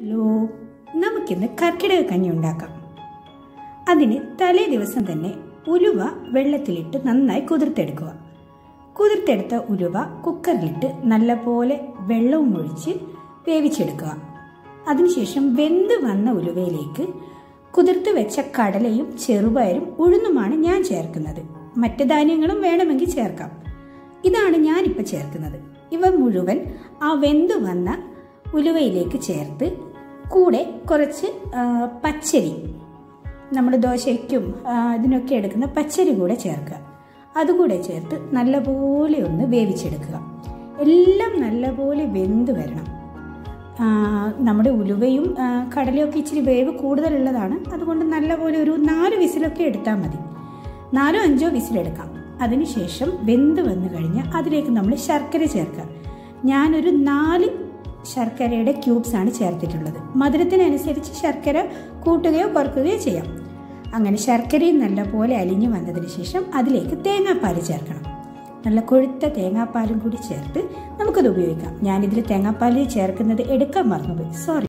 hello നമുക്കിന്ന് കർക്കിടക കഞ്ഞി ഉണ്ടാക്കാം അതിന് തലേ ദിവസം തന്നെ ഉലുവ വെള്ളത്തിലിട്ട് നന്നായി കുതിർത്തെടുക്കുക കുതിർത്തെടുത്ത ഉലുവ കുക്കറിലിട്ട് നല്ലപോലെ വെള്ളവും ഒഴിച്ച് വേവിച്ചെടുക്കുക അതിനുശേഷം വെന്ത് വന്ന ഉലുവയിലേക്ക് കുതിർത്ത് വെച്ച കടലയും ചെറുപയറും ഉഴുന്നുമാണ് ഞാൻ ചേർക്കുന്നത് മറ്റ് ധാന്യങ്ങളും വേണമെങ്കിൽ ചേർക്കാം ഇതാണ് ഞാനിപ്പോൾ ചേർക്കുന്നത് ഇവ മുഴുവൻ ആ വെന്ത് വന്ന ഉലുവയിലേക്ക് ചേർത്ത് കൂടെ കുറച്ച് ആ, പച്ചരി നമ്മൾ ദോശയ്ക്കും ആ, ഇതിനൊക്കെ എടുക്കുന്ന പച്ചരി കൂടെ ചേർക്കുക അതുകൂടെ ചേർത്ത് നല്ലപോലെ ഒന്ന് വേവിച്ചെടുക്കുക എല്ലാം നല്ലപോലെ വെന്ത് വരണം ആ, നമ്മുടെ ഉലുവയും ആ, കടലയൊക്കെ ഇച്ചിരി വേവ് കൂടുതലുള്ളതാണ് അതുകൊണ്ട് നല്ലപോലെ ഒരു നാല് വിസിലൊക്കെ എടുത്താൽ മതി നാലോ അഞ്ചോ വിസിലെടുക്കാം അതിനുശേഷം വെന്ത് വന്നു കഴിഞ്ഞാൽ അതിലേക്ക് നമ്മൾ ശർക്കര ചേർക്കുക ഞാനൊരു നാല് ശർക്കരയുടെ ക്യൂബ്സ് ആണ് ചേർത്തിട്ടുള്ളത് മധുരത്തിനനുസരിച്ച് ശർക്കര കൂട്ടുകയോ കുറക്കുകയോ ചെയ്യാം അങ്ങനെ ശർക്കരയും നല്ലപോലെ അലിഞ്ഞു വന്നതിന് ശേഷം അതിലേക്ക് തേങ്ങാപ്പാൽ ചേർക്കണം നല്ല കൊഴുത്ത തേങ്ങാപ്പാലും കൂടി ചേർത്ത് നമുക്കത് ഉപയോഗിക്കാം ഞാനിതിൽ തേങ്ങാപ്പാൽ ചേർക്കുന്നത് എടുക്കാൻ മറന്നുപോയി സോറി